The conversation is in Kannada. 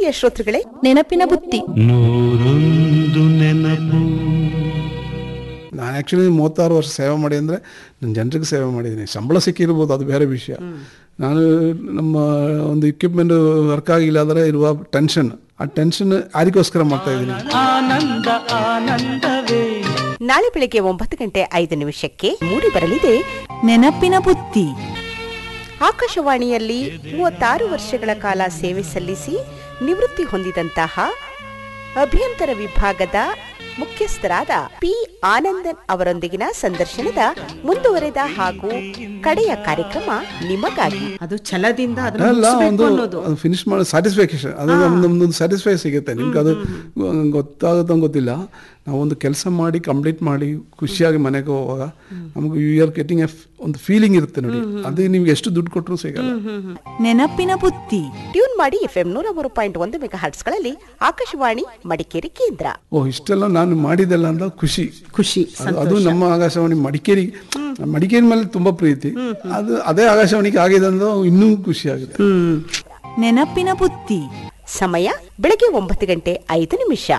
ಪ್ರಿಯ ಶ್ರೋತೃಗಳೇ ನೆನಪಿನ ಬುತ್ತಿ ನೂರೊಂದು ನೆನಪು ನಾನು ಆ್ಯಕ್ಚುಲಿ ಮೂವತ್ತಾರು ವರ್ಷ ಸೇವೆ ಮಾಡಿ ಅಂದರೆ ನಾನು ಜನರಿಗೆ ಸೇವೆ ಮಾಡಿದ್ದೀನಿ ಸಂಬಳ ಸಿಕ್ಕಿರ್ಬೋದು ಅದು ಬೇರೆ ವಿಷಯ ನಾನು ನಮ್ಮ ಒಂದು ಇಕ್ವಿಪ್ಮೆಂಟ್ ವರ್ಕ್ ಆಗಿಲ್ಲ ಆದರೆ ಇರುವ ಟೆನ್ಷನ್ ಆ ಟೆನ್ಷನ್ ಯಾರಿಗೋಸ್ಕರ ಮಾಡ್ತಾ ಇದ್ದೀನಿ ಆನಂದ ಆನಂದವೇ ನಾಳೆ ಬೆಳಿಗ್ಗೆ ಒಂಬತ್ತು ಗಂಟೆ ಐದು ನಿಮಿಷಕ್ಕೆ ಮೂಡಿ ಬರಲಿದೆ ನೆನಪಿನ ಬುತ್ತಿ ಆಕಾಶವಾಣಿಯಲ್ಲಿ ಮೂವತ್ತಾರು ವರ್ಷಗಳ ಕಾಲ ಸೇವೆ ಸಲ್ಲಿಸಿ ನಿವೃತ್ತಿ ಹೊಂದಿದಂತಹ ಅಭ್ಯಂತರ ವಿಭಾಗದ ಮುಖ್ಯಸ್ಥರಾದ ಪಿ ಆನಂದನ್ ಅವರೊಂದಿಗಿನ ಸಂದರ್ಶನದ ಮುಂದುವರೆದ ಹಾಗೂ ಕಡೆಯ ಕಾರ್ಯಕ್ರಮ ನಿಮಗಾಗಿ ಅದು ಛಲದಿಂದ ಅದನ್ನ ಅಲ್ಲ ಮುಗಿಸ್ಬೇಕು ಒಂದು ಅನ್ನೋದು ಅದು ಫಿನಿಶ್ ಮಾಡೋ ಸ್ಯಾಟಿಸ್ಫ್ಯಾಕ್ಷನ್ ಅದು ನಮ್ದೊಂದು ಸ್ಯಾಟಿಸ್ಫೈ ಸಿಗುತ್ತೆ ನಿಮ್ಗೆ ಅದು ಗೊತ್ತಾಗುತ್ತೋ ಗೊತ್ತಿಲ್ಲ ನಾವೊಂದು ಕೆಲಸ ಮಾಡಿ ಕಂಪ್ಲೀಟ್ ಮಾಡಿ ಖುಷಿಯಾಗಿ ಮನೆಗೆ ಹೋಗುವಾಗ ನಮಗೆ ಯು ಆರ್ ಗೆಟಿಂಗ್ ಎ ಒಂದು ಫೀಲಿಂಗ್ ಇರುತ್ತೆ ನೋಡಿ ಅದು ನಿಮ್ಗೆ ಎಷ್ಟು ದುಡ್ಡು ಕೊಟ್ಟರು ಸಿಗಲ್ಲ ನೆನಪಿನ ಬುತ್ತಿ ಟ್ಯೂನ್ ಮಾಡಿ ಎಫ್ಎಂ ನೂರ ಮೂರು ಪಾಯಿಂಟ್ ಒಂದು ಮೆಗಾ ಹರ್ಟ್ಸ್ಗಳಲ್ಲಿ ಆಕಾಶವಾಣಿ ಮಡಿಕೇರಿ ಕೇಂದ್ರ ಓ ಇಷ್ಟೆಲ್ಲ ನಾನು ಮಾಡಿದೆಲ್ಲ ಅಂತ ಖುಷಿ ಖುಷಿ ಅದು- ಅದು ನಮ್ಮ ಆಕಾಶವಾಣಿ ಮಡಿಕೇರಿ ಮಡಿಕೇರಿ ಮೇಲೆ ತುಂಬಾ ಪ್ರೀತಿ ಅದು ಅದೇ ಆಕಾಶವಾಣಿಗೆ ಆಗಿದೆ ಅಂದ್ರೆ ಇನ್ನೂ ಖುಷಿ ಆಗುತ್ತೆ ಹ್ಮ್ ನೆನಪಿನ ಬುತ್ತಿ ಸಮಯ ಬೆಳಗ್ಗೆ ಒಂಬತ್ತು ಗಂಟೆ ಐದು ನಿಮಿಷ